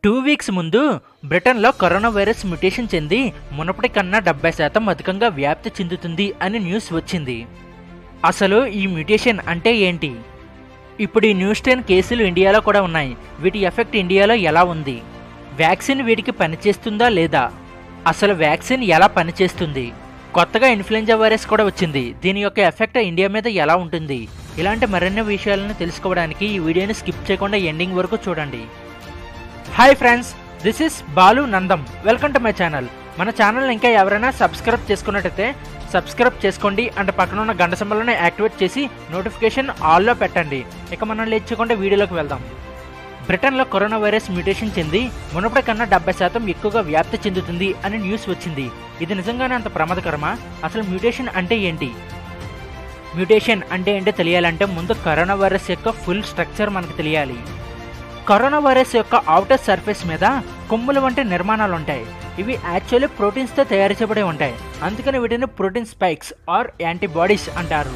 two weeks ముందు బ్రిటన్లో corona virus mutation చెంది మునపటి కన్నా డెబ్బై శాతం అధికంగా వ్యాప్తి చెందుతుంది అని న్యూస్ వచ్చింది అసలు ఈ మ్యుటేషన్ అంటే ఏంటి ఇప్పుడు ఈ న్యూస్ టెన్ కేసులు ఇండియాలో కూడా ఉన్నాయి వీటి ఎఫెక్ట్ ఇండియాలో ఎలా ఉంది వ్యాక్సిన్ వీటికి పనిచేస్తుందా లేదా అసలు వ్యాక్సిన్ ఎలా పనిచేస్తుంది కొత్తగా ఇన్ఫ్లుయెంజా వైరస్ కూడా వచ్చింది దీని యొక్క ఎఫెక్ట్ ఇండియా మీద ఎలా ఉంటుంది ఇలాంటి మరిన్ని విషయాలను తెలుసుకోవడానికి ఈ వీడియోని స్కిప్ చేయకుండా ఎండింగ్ వరకు చూడండి hi friends this is Balu Nandam welcome to my channel మన ఛానల్ ఇంకా ఎవరైనా సబ్స్క్రైబ్ చేసుకున్నట్టయితే సబ్స్క్రైబ్ చేసుకోండి అండ్ పక్కన ఉన్న గంట సింబల్ని యాక్టివేట్ చేసి నోటిఫికేషన్ ఆల్లో పెట్టండి ఇక మనం లేచకుండా వీడియోలోకి వెళ్దాం బ్రిటన్లో కరోనా వైరస్ మ్యూటేషన్ చెంది మునుపటి కన్నా డెబ్బై శాతం ఎక్కువగా వ్యాప్తి చెందుతుంది అని న్యూస్ వచ్చింది ఇది నిజంగానే అంత ప్రమాదకరమా అసలు మ్యూటేషన్ అంటే ఏంటి మ్యూటేషన్ అంటే ఏంటో తెలియాలంటే ముందు కరోనా వైరస్ యొక్క ఫుల్ స్ట్రక్చర్ మనకు తెలియాలి కరోనా వైరస్ యొక్క అవుటర్ సర్ఫేస్ మీద కొమ్ముల వంటి నిర్మాణాలు ఉంటాయి ఇవి యాక్చువల్లీ ప్రోటీన్స్తో తయారు చేయబడి ఉంటాయి అందుకని వీటిని ప్రోటీన్ స్పైక్స్ ఆర్ యాంటీబాడీస్ అంటారు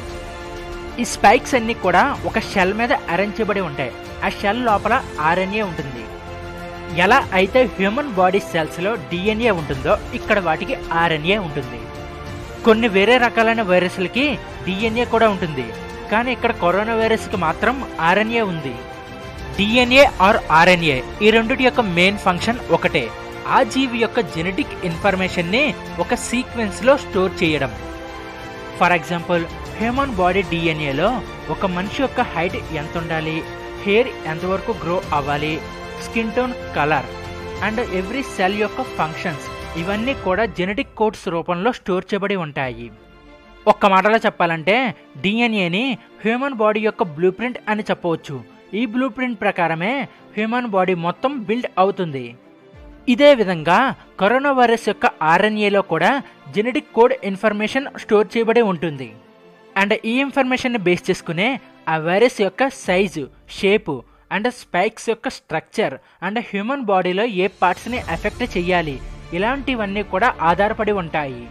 ఈ స్పైక్స్ అన్ని కూడా ఒక షెల్ మీద అరేంజ్ చేయబడి ఉంటాయి ఆ షెల్ లోపల ఆర్ఎన్ఏ ఉంటుంది ఎలా అయితే హ్యూమన్ బాడీ సెల్స్లో డిఎన్ఏ ఉంటుందో ఇక్కడ వాటికి ఆర్ఎన్ఏ ఉంటుంది కొన్ని వేరే రకాలైన వైరస్లకి డిఎన్ఏ కూడా ఉంటుంది కానీ ఇక్కడ కరోనా వైరస్కి మాత్రం ఆర్ఎన్ఏ ఉంది డిఎన్ఏ ఆర్ ఆర్ఎన్ఏ ఈ రెండిటి యొక్క మెయిన్ ఫంక్షన్ ఒకటే ఆ జీవి యొక్క జెనెటిక్ ఇన్ఫర్మేషన్ని ఒక సీక్వెన్స్లో స్టోర్ చేయడం ఫర్ ఎగ్జాంపుల్ హ్యూమన్ బాడీ డిఎన్ఏలో ఒక మనిషి యొక్క హైట్ ఎంత ఉండాలి హెయిర్ ఎంతవరకు గ్రో అవ్వాలి skin tone colour and every cell యొక్క ఫంక్షన్స్ ఇవన్నీ కూడా జెనెటిక్ కోడ్స్ రూపంలో స్టోర్ చేయబడి ఉంటాయి ఒక్క మాటలో చెప్పాలంటే డిఎన్ఏని హ్యూమన్ బాడీ యొక్క బ్లూ ప్రింట్ అని చెప్పవచ్చు ఈ బ్లూ ప్రింట్ ప్రకారమే హ్యూమన్ బాడీ మొత్తం బిల్డ్ అవుతుంది ఇదే విధంగా కరోనా వైరస్ యొక్క ఆర్ఎన్ఏలో కూడా జెనెటిక్ కోడ్ ఇన్ఫర్మేషన్ స్టోర్ చేయబడి ఉంటుంది అండ్ ఈ ఇన్ఫర్మేషన్ని బేస్ చేసుకునే ఆ వైరస్ యొక్క సైజు షేపు అండ్ స్పైక్స్ యొక్క స్ట్రక్చర్ అండ్ హ్యూమన్ బాడీలో ఏ పార్ట్స్ని ఎఫెక్ట్ చేయాలి ఇలాంటివన్నీ కూడా ఆధారపడి ఉంటాయి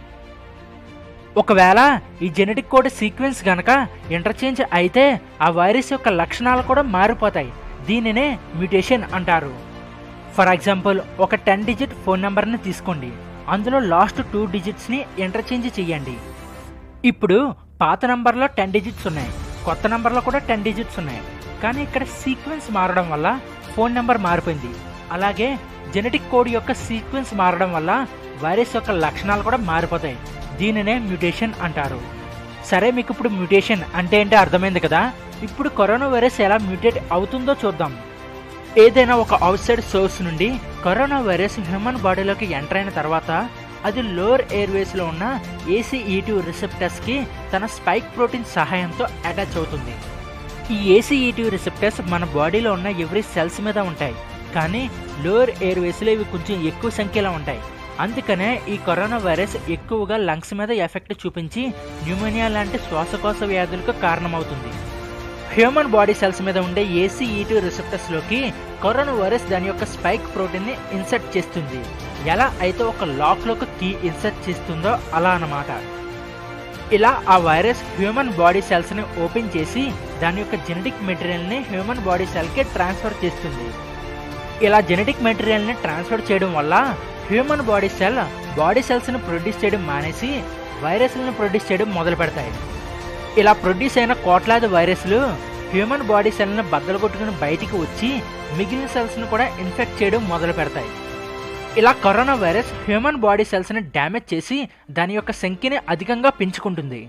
ఒకవేళ ఈ జెనెటిక్ కోడ్ సీక్వెన్స్ గనక ఇంటర్చేంజ్ అయితే ఆ వైరస్ యొక్క లక్షణాలు కూడా మారిపోతాయి దీనినే మ్యూటేషన్ అంటారు ఫర్ ఎగ్జాంపుల్ ఒక టెన్ డిజిట్ ఫోన్ నెంబర్ని తీసుకోండి అందులో లాస్ట్ టూ డిజిట్స్ని ఇంటర్చేంజ్ చేయండి ఇప్పుడు పాత నంబర్లో టెన్ డిజిట్స్ ఉన్నాయి కొత్త నంబర్లో కూడా టెన్ డిజిట్స్ ఉన్నాయి కానీ ఇక్కడ సీక్వెన్స్ మారడం వల్ల ఫోన్ నెంబర్ మారిపోయింది అలాగే జెనెటిక్ కోడ్ యొక్క సీక్వెన్స్ మారడం వల్ల వైరస్ యొక్క లక్షణాలు కూడా మారిపోతాయి దీనినే మ్యూటేషన్ అంటారు సరే మీకు ఇప్పుడు మ్యూటేషన్ అంటే ఏంటో అర్థమైంది కదా ఇప్పుడు కరోనా వైరస్ ఎలా మ్యూటేట్ అవుతుందో చూద్దాం ఏదైనా ఒక అవుట్ సైడ్ సోర్స్ నుండి కరోనా వైరస్ హ్యూమన్ బాడీలోకి ఎంటర్ అయిన తర్వాత అది లోవర్ ఎయిర్వేస్లో ఉన్న ఏసీఈటీ రిసెప్టర్స్కి తన స్పైక్ ప్రోటీన్ సహాయంతో అటాచ్ అవుతుంది ఈ ఏసీఈటీ రిసెప్టర్స్ మన బాడీలో ఉన్న ఎవ్రీ సెల్స్ మీద ఉంటాయి కానీ లోవర్ ఎయిర్వేస్లో ఇవి కొంచెం ఎక్కువ సంఖ్యలో ఉంటాయి అందుకనే ఈ కరోనా వైరస్ ఎక్కువగా లంగ్స్ మీద ఎఫెక్ట్ చూపించి న్యూమోనియా లాంటి శ్వాసకోశ వ్యాధులకు కారణమవుతుంది హ్యూమన్ బాడీ సెల్స్ మీద ఉండే ఏసీఈటీ రిసెప్టర్స్లోకి కరోనా వైరస్ దాని యొక్క స్పైక్ ప్రోటీన్ని ఇన్సర్ట్ చేస్తుంది ఎలా అయితే ఒక లాక్లోకి కీ ఇన్సర్ట్ చేస్తుందో అలా అన్నమాట ఇలా ఆ వైరస్ హ్యూమన్ బాడీ సెల్స్ని ఓపెన్ చేసి దాని యొక్క జెనెటిక్ మెటీరియల్ని హ్యూమన్ బాడీ సెల్కి ట్రాన్స్ఫర్ చేస్తుంది ఇలా జెనెటిక్ మెటీరియల్ని ట్రాన్స్ఫర్ చేయడం వల్ల హ్యూమన్ బాడీ సెల్ బాడీ సెల్స్ని ప్రొడ్యూస్ చేయడం మానేసి వైరస్లను ప్రొడ్యూస్ చేయడం మొదలు పెడతాయి ఇలా ప్రొడ్యూస్ అయిన కోట్లాది వైరస్లు హ్యూమన్ బాడీ సెల్ని బద్దలు కొట్టుకుని బయటికి వచ్చి మిగిలిన సెల్స్ని కూడా ఇన్ఫెక్ట్ చేయడం మొదలు పెడతాయి ఇలా కరోనా వైరస్ హ్యూమన్ బాడీ సెల్స్ని డ్యామేజ్ చేసి దాని యొక్క సంఖ్యని అధికంగా పెంచుకుంటుంది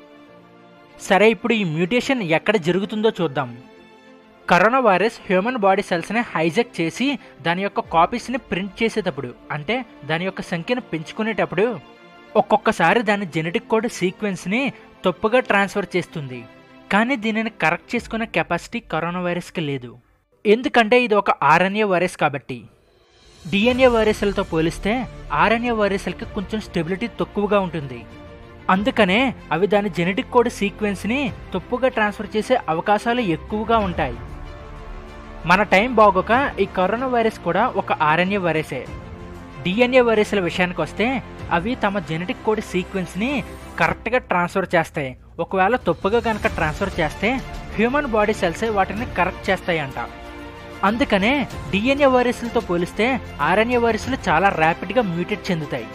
సరే ఇప్పుడు ఈ మ్యూటేషన్ ఎక్కడ జరుగుతుందో చూద్దాం కరోనా వైరస్ హ్యూమన్ బాడీ సెల్స్ని హైజెక్ చేసి దాని యొక్క కాపీస్ని ప్రింట్ చేసేటప్పుడు అంటే దాని యొక్క సంఖ్యను పెంచుకునేటప్పుడు ఒక్కొక్కసారి దాని జెనెటిక్ కోడ్ సీక్వెన్స్ని తప్పుగా ట్రాన్స్ఫర్ చేస్తుంది కానీ దీనిని కరెక్ట్ చేసుకునే కెపాసిటీ కరోనా వైరస్కి లేదు ఎందుకంటే ఇది ఒక ఆర్ఎన్ఏ వైరస్ కాబట్టి డిఎన్ఏ వైరస్లతో పోలిస్తే ఆర్ఎన్ఏ వైరస్లకి కొంచెం స్టెబిలిటీ తక్కువగా ఉంటుంది అందుకనే అవి దాని జెనెటిక్ కోడ్ సీక్వెన్స్ని తప్పుగా ట్రాన్స్ఫర్ చేసే అవకాశాలు ఎక్కువగా ఉంటాయి మన టైం బాగోక ఈ కరోనా వైరస్ కూడా ఒక ఆర్ఎన్ఏ వైరసే డిఎన్ఏ వైరస్ల విషయానికి వస్తే అవి తమ జెనెటిక్ కోడ్ సీక్వెన్స్ని కరెక్ట్గా ట్రాన్స్ఫర్ చేస్తాయి ఒకవేళ తప్పుగా కనుక ట్రాన్స్ఫర్ చేస్తే హ్యూమన్ బాడీ సెల్సే వాటిని కరెక్ట్ చేస్తాయంట అందుకనే డిఎన్ఏ వైరస్లతో పోలిస్తే ఆర్ఎన్ఏ వైరస్లు చాలా ర్యాపిడ్గా మ్యూటేట్ చెందుతాయి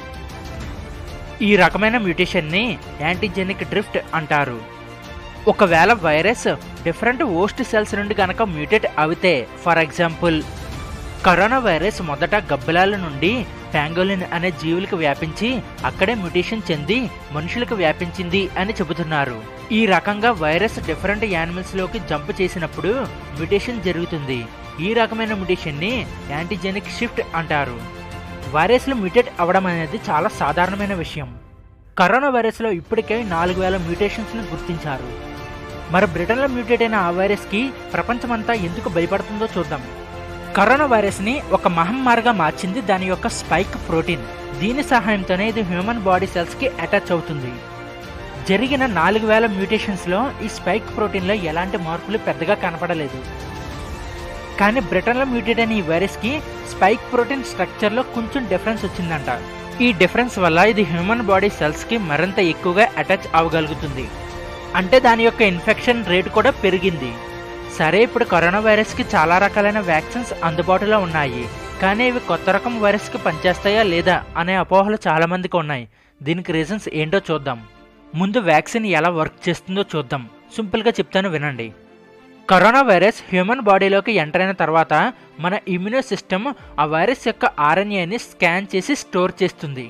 ఈ రకమైన మ్యూటేషన్ని యాంటీజెనిక్ డ్రిఫ్ట్ అంటారు ఒకవేళ వైరస్ డిఫరెంట్ ఓస్ట్ సెల్స్ నుండి గనక మ్యూటేట్ అవుతే ఫర్ ఎగ్జాంపుల్ కరోనా వైరస్ మొదట గబ్బిలాల నుండి ప్యాంగోలిన్ అనే జీవులకు వ్యాపించి అక్కడే మ్యూటేషన్ చెంది మనుషులకు వ్యాపించింది అని చెబుతున్నారు ఈ రకంగా వైరస్ డిఫరెంట్ యానిమల్స్ లోకి జంప్ చేసినప్పుడు మ్యూటేషన్ జరుగుతుంది ఈ రకమైన మ్యూటేషన్ని యాంటీజెనిక్ షిఫ్ట్ అంటారు వైరస్లు మ్యూటేట్ అవ్వడం అనేది చాలా సాధారణమైన విషయం కరోనా వైరస్లో ఇప్పటికే నాలుగు వేల మ్యూటేషన్స్ను గుర్తించారు మరి బ్రిటన్లో మ్యూటేట్ అయిన ఆ వైరస్కి ప్రపంచమంతా ఎందుకు భయపడుతుందో చూద్దాం కరోనా వైరస్ని ఒక మహమ్మారిగా మార్చింది దాని యొక్క స్పైక్ ప్రోటీన్ దీని సహాయంతోనే ఇది హ్యూమన్ బాడీ సెల్స్కి అటాచ్ అవుతుంది జరిగిన నాలుగు వేల మ్యూటేషన్స్లో ఈ స్పైక్ ప్రోటీన్లో ఎలాంటి మార్పులు పెద్దగా కనపడలేదు కానీ బ్రిటన్లో మ్యూటేట్ అయిన ఈ వైరస్కి స్పైక్ ప్రోటీన్ స్ట్రక్చర్లో కొంచెం డిఫరెన్స్ వచ్చిందంట ఈ డిఫరెన్స్ వల్ల ఇది హ్యూమన్ బాడీ సెల్స్కి మరింత ఎక్కువగా అటాచ్ అవ్వగలుగుతుంది అంటే దాని యొక్క ఇన్ఫెక్షన్ రేట్ కూడా పెరిగింది సరే ఇప్పుడు కరోనా వైరస్కి చాలా రకాలైన వ్యాక్సిన్స్ అందుబాటులో ఉన్నాయి కానీ ఇవి కొత్త రకం వైరస్కి పనిచేస్తాయా లేదా అనే అపోహలు చాలా మందికి ఉన్నాయి దీనికి రీజన్స్ ఏంటో చూద్దాం ముందు వ్యాక్సిన్ ఎలా వర్క్ చేస్తుందో చూద్దాం సింపుల్గా చెప్తాను వినండి కరోనా వైరస్ హ్యూమన్ బాడీలోకి ఎంటర్ అయిన తర్వాత మన ఇమ్యూనో సిస్టమ్ ఆ వైరస్ యొక్క ఆర్ఎన్ఏని స్కాన్ చేసి స్టోర్ చేస్తుంది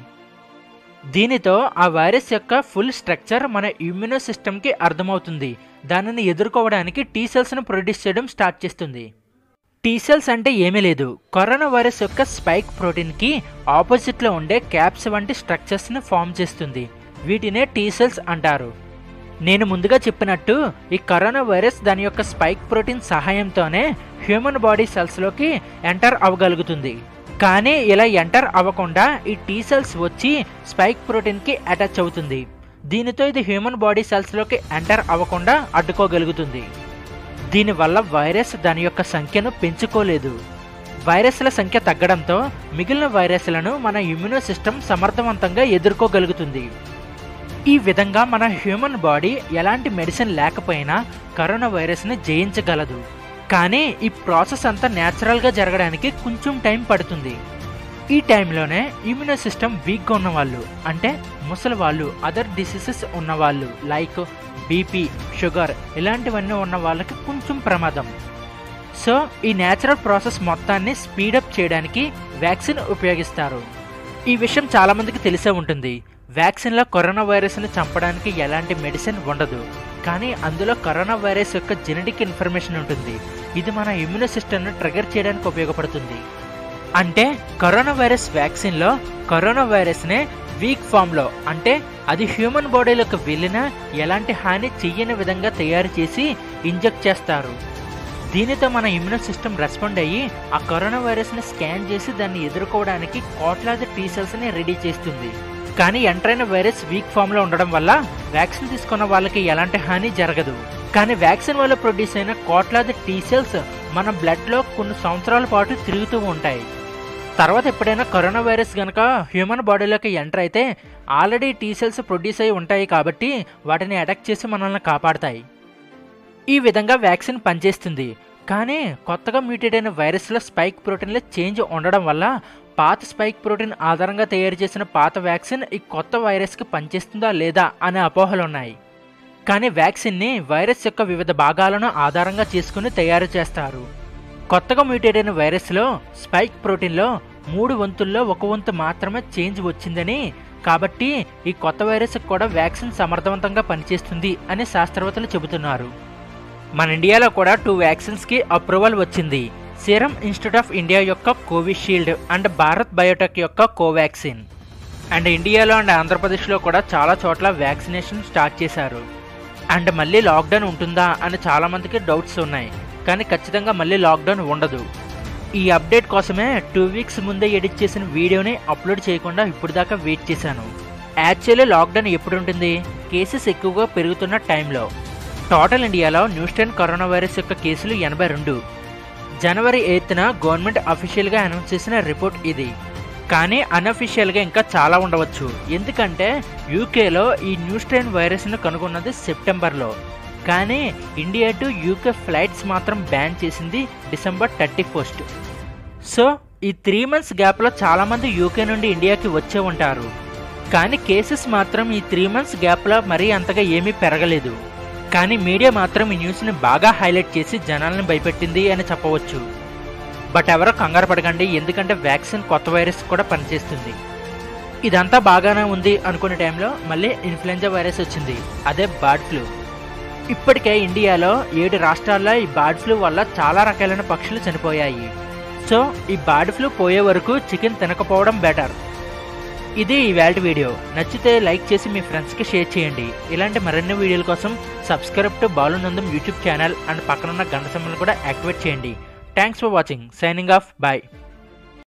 దీనితో ఆ వైరస్ యొక్క ఫుల్ స్ట్రక్చర్ మన ఇమ్యూనో సిస్టమ్కి అర్థమవుతుంది దానిని ఎదుర్కోవడానికి టీ సెల్స్ను ప్రొడ్యూస్ చేయడం స్టార్ట్ చేస్తుంది టీ సెల్స్ అంటే ఏమీ లేదు కరోనా వైరస్ యొక్క స్పైక్ ప్రోటీన్కి ఆపోజిట్లో ఉండే క్యాప్స్ వంటి స్ట్రక్చర్స్ని ఫామ్ చేస్తుంది వీటినే టీ సెల్స్ అంటారు నేను ముందుగా చెప్పినట్టు ఈ కరోనా వైరస్ దాని యొక్క స్పైక్ ప్రోటీన్ సహాయంతోనే హ్యూమన్ బాడీ సెల్స్లోకి ఎంటర్ అవ్వగలుగుతుంది కానీ ఇలా ఎంటర్ అవ్వకుండా ఈ టీ సెల్స్ వచ్చి స్పైక్ ప్రోటీన్కి అటాచ్ అవుతుంది దీనితో ఇది హ్యూమన్ బాడీ సెల్స్లోకి ఎంటర్ అవ్వకుండా అడ్డుకోగలుగుతుంది దీనివల్ల వైరస్ దాని యొక్క సంఖ్యను పెంచుకోలేదు వైరస్ల సంఖ్య తగ్గడంతో మిగిలిన వైరస్లను మన ఇమ్యూనో సిస్టమ్ సమర్థవంతంగా ఎదుర్కోగలుగుతుంది ఈ విధంగా మన హ్యూమన్ బాడీ ఎలాంటి మెడిసిన్ లేకపోయినా కరోనా వైరస్ని జయించగలదు కానీ ఈ ప్రాసెస్ అంతా న్యాచురల్గా జరగడానికి కొంచెం టైం పడుతుంది ఈ టైంలోనే ఇమ్యూనో సిస్టమ్ వీక్గా ఉన్నవాళ్ళు అంటే ముసలి వాళ్ళు అదర్ డిసీజెస్ ఉన్నవాళ్ళు లైక్ బీపీ షుగర్ ఇలాంటివన్నీ ఉన్న వాళ్ళకి కొంచెం ప్రమాదం సో ఈ న్యాచురల్ ప్రాసెస్ మొత్తాన్ని స్పీడప్ చేయడానికి వ్యాక్సిన్ ఉపయోగిస్తారు ఈ విషయం చాలామందికి తెలిసే ఉంటుంది వ్యాక్సిన్లో కరోనా వైరస్ని చంపడానికి ఎలాంటి మెడిసిన్ ఉండదు కానీ అందులో కరోనా వైరస్ యొక్క జెనెటిక్ ఇన్ఫర్మేషన్ ఉంటుంది ఇది మన ఇమ్యూనో సిస్టమ్ను ట్రిగర్ చేయడానికి ఉపయోగపడుతుంది అంటే కరోనా వైరస్ వ్యాక్సిన్లో కరోనా వైరస్నే వీక్ ఫామ్లో అంటే అది హ్యూమన్ బాడీలోకి వెళ్ళినా ఎలాంటి హాని చెయ్యని విధంగా తయారు చేసి ఇంజెక్ట్ చేస్తారు దీనితో మన ఇమ్యూనో సిస్టమ్ రెస్పాండ్ అయ్యి ఆ కరోనా వైరస్ని స్కాన్ చేసి దాన్ని ఎదుర్కోవడానికి కోట్లాది టీ సెల్స్ని రెడీ చేస్తుంది కానీ ఎంటర్ అయిన వైరస్ వీక్ ఫామ్లో ఉండడం వల్ల వ్యాక్సిన్ తీసుకున్న వాళ్ళకి ఎలాంటి హాని జరగదు కానీ వ్యాక్సిన్ వల్ల ప్రొడ్యూస్ అయిన కోట్లాది టీ సెల్స్ మన బ్లడ్లో కొన్ని సంవత్సరాల పాటు తిరుగుతూ ఉంటాయి తర్వాత ఎప్పుడైనా కరోనా వైరస్ కనుక హ్యూమన్ బాడీలోకి ఎంటర్ అయితే ఆల్రెడీ టీ సెల్స్ ప్రొడ్యూస్ అయి ఉంటాయి కాబట్టి వాటిని అటాక్ చేసి మనల్ని కాపాడతాయి ఈ విధంగా వ్యాక్సిన్ పనిచేస్తుంది కానీ కొత్తగా మ్యూటేట్ అయిన వైరస్లో స్పైక్ ప్రోటీన్లో చేంజ్ ఉండడం వల్ల పాత స్పైక్ ప్రోటీన్ ఆధారంగా తయారు చేసిన పాత వ్యాక్సిన్ ఈ కొత్త వైరస్కి పనిచేస్తుందా లేదా అనే అపోహలు ఉన్నాయి కానీ వ్యాక్సిన్ని వైరస్ యొక్క వివిధ భాగాలను ఆధారంగా చేసుకుని తయారు చేస్తారు కొత్తగా మ్యూటేట్ అయిన వైరస్లో స్పైక్ ప్రోటీన్లో మూడు వంతుల్లో ఒక వంతు మాత్రమే చేంజ్ వచ్చిందని కాబట్టి ఈ కొత్త వైరస్కి కూడా వ్యాక్సిన్ సమర్థవంతంగా పనిచేస్తుంది అని శాస్త్రవేత్తలు చెబుతున్నారు మన ఇండియాలో కూడా టూ వ్యాక్సిన్స్కి అప్రూవల్ వచ్చింది సీరం ఇన్స్టిట్యూట్ ఆఫ్ ఇండియా యొక్క కోవిషీల్డ్ అండ్ భారత్ బయోటెక్ యొక్క కోవాక్సిన్ అండ్ ఇండియాలో అండ్ ఆంధ్రప్రదేశ్లో కూడా చాలా చోట్ల వ్యాక్సినేషన్ స్టార్ట్ చేశారు అండ్ మళ్ళీ లాక్డౌన్ ఉంటుందా అని చాలామందికి డౌట్స్ ఉన్నాయి కానీ ఖచ్చితంగా మళ్ళీ లాక్డౌన్ ఉండదు ఈ అప్డేట్ కోసమే టూ వీక్స్ ముందే ఎడిట్ చేసిన వీడియోని అప్లోడ్ చేయకుండా ఇప్పుడు దాకా వెయిట్ చేశాను యాక్చువల్లీ లాక్డౌన్ ఎప్పుడు ఉంటుంది కేసెస్ ఎక్కువగా పెరుగుతున్న టైంలో టోటల్ ఇండియాలో న్యూ స్ట్రెయిన్ కరోనా వైరస్ యొక్క కేసులు ఎనభై రెండు జనవరి ఎయిత్న గవర్నమెంట్ అఫీషియల్గా అనౌన్స్ చేసిన రిపోర్ట్ ఇది కానీ అన్అఫీషియల్గా ఇంకా చాలా ఉండవచ్చు ఎందుకంటే యూకేలో ఈ న్యూ స్ట్రెయిన్ వైరస్ను కనుగొన్నది సెప్టెంబర్లో కానీ ఇండియా టు యూకే ఫ్లైట్స్ మాత్రం బ్యాన్ చేసింది డిసెంబర్ థర్టీ ఫస్ట్ సో ఈ త్రీ మంత్స్ గ్యాప్లో చాలామంది యూకే నుండి ఇండియాకి వచ్చే ఉంటారు కానీ కేసెస్ మాత్రం ఈ త్రీ మంత్స్ గ్యాప్లో మరీ అంతగా ఏమీ పెరగలేదు కానీ మీడియా మాత్రం ఈ న్యూస్ని బాగా హైలైట్ చేసి జనాల్ని భయపెట్టింది అని చెప్పవచ్చు బట్ ఎవరో కంగారు పడకండి ఎందుకంటే వ్యాక్సిన్ కొత్త వైరస్ కూడా పనిచేస్తుంది ఇదంతా బాగానే ఉంది అనుకునే టైంలో మళ్ళీ ఇన్ఫ్లుయెంజా వైరస్ వచ్చింది అదే బర్డ్ ఫ్లూ ఇప్పటికే ఇండియాలో ఏడు రాష్ట్రాల్లో ఈ బర్డ్ ఫ్లూ వల్ల చాలా రకాలైన పక్షులు చనిపోయాయి సో ఈ బర్డ్ ఫ్లూ పోయే వరకు చికెన్ తినకపోవడం బెటర్ ఇది ఇవాళ వీడియో నచ్చితే లైక్ చేసి మీ ఫ్రెండ్స్కి షేర్ చేయండి ఇలాంటి మరిన్ని వీడియోల కోసం subscribe to Balunandam YouTube channel and పక్కనున్న గంట సింబల్ కూడా యాక్టివేట్ చేయండి thanks for watching signing off bye